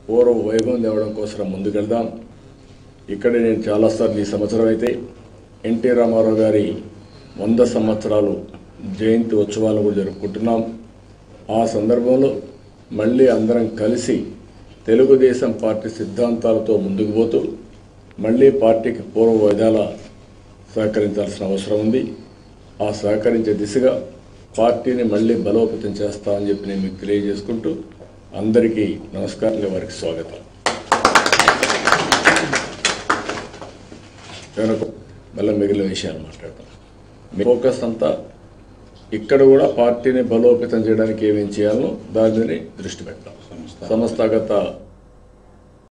పూర్వ వైభవం తేవడం కోసం ముందుకెళ్దాం ఇక్కడే నేను చాలాసార్లు ఈ సంవత్సరం అయితే ఎన్టీ రామారావు గారి వంద సంవత్సరాలు జయంతి ఉత్సవాలను కూడా జరుపుకుంటున్నాం ఆ సందర్భంలో మళ్ళీ అందరం కలిసి తెలుగుదేశం పార్టీ సిద్ధాంతాలతో ముందుకు పోతూ మళ్ళీ పార్టీకి పూర్వ విధాల సహకరించాల్సిన అవసరం ఉంది ఆ సహకరించే దిశగా పార్టీని మళ్ళీ బలోపేతం చేస్తామని చెప్పి నేను మీకు తెలియజేసుకుంటూ అందరికీ నమస్కారాలు వారికి స్వాగతం కనుక మళ్ళీ మిగిలిన విషయాలు మాట్లాడతాం మీ ఫోకస్ అంతా ఇక్కడ కూడా పార్టీని బలోపేతం చేయడానికి ఏమేం చేయాలో దాని మీద దృష్టి పెట్టాం సంస్థాగత